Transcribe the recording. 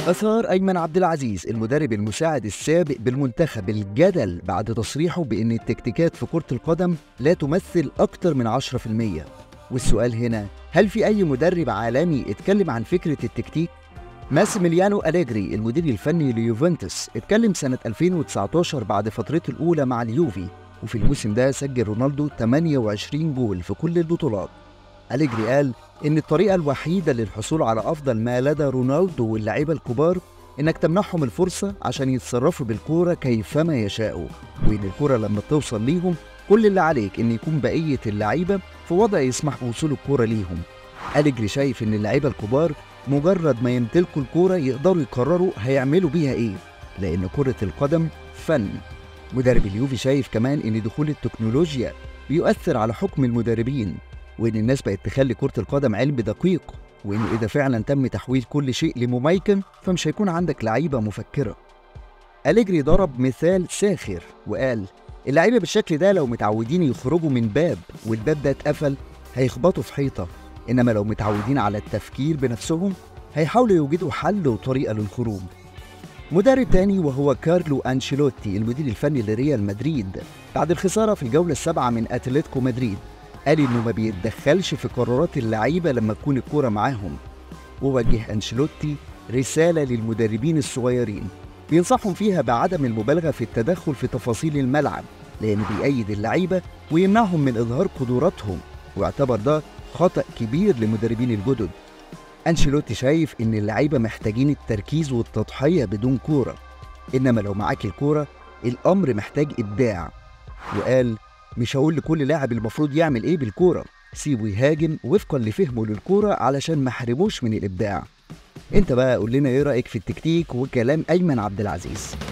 أثار أيمن عبد العزيز المدرب المساعد السابق بالمنتخب الجدل بعد تصريحه بأن التكتيكات في كرة القدم لا تمثل أكتر من 10% والسؤال هنا هل في أي مدرب عالمي اتكلم عن فكرة التكتيك؟ ماسيميليانو أليجري المدير الفني ليوفنتوس اتكلم سنة 2019 بعد فترته الأولى مع اليوفي وفي الموسم ده سجل رونالدو 28 جول في كل البطولات أليجري قال إن الطريقة الوحيدة للحصول على أفضل ما لدى رونالدو واللعيبة الكبار إنك تمنحهم الفرصة عشان يتصرفوا بالكورة كيفما يشاءوا وإن الكورة لما توصل ليهم كل اللي عليك إن يكون بقية اللعيبة في وضع يسمح بوصول الكورة ليهم أليجري شايف إن اللعيبة الكبار مجرد ما يمتلكوا الكورة يقدروا يقرروا هيعملوا بيها إيه لأن كرة القدم فن مدرب اليوفي شايف كمان إن دخول التكنولوجيا بيؤثر على حكم المدربين وإن الناس بقت تخلي كرة القدم علم دقيق وإنه إذا فعلا تم تحويل كل شيء لمميكن فمش هيكون عندك لعيبة مفكرة أليجري ضرب مثال ساخر وقال اللعيبة بالشكل ده لو متعودين يخرجوا من باب والباب ده اتقفل هيخبطوا في حيطة إنما لو متعودين على التفكير بنفسهم هيحاولوا يوجدوا حل وطريقة للخروج مدرب تاني وهو كارلو أنشيلوتي المدير الفني لريال مدريد بعد الخسارة في الجولة السابعة من أتلتيكو مدريد قال إنه ما بيتدخلش في قرارات اللعيبة لما تكون الكورة معاهم ووجه أنشيلوتي رسالة للمدربين الصغيرين بينصحهم فيها بعدم المبالغة في التدخل في تفاصيل الملعب لأنه بيأيد اللعيبة ويمنعهم من إظهار قدراتهم واعتبر ده خطأ كبير لمدربين الجدد أنشيلوتي شايف إن اللعيبة محتاجين التركيز والتضحية بدون كورة إنما لو معاك الكورة الأمر محتاج إبداع وقال مش هقول لكل لاعب المفروض يعمل إيه بالكورة سيبه يهاجم وفقا لفهمه للكورة علشان ما حرموش من الإبداع انت بقى قول لنا ايه رأيك في التكتيك وكلام أيمن عبد العزيز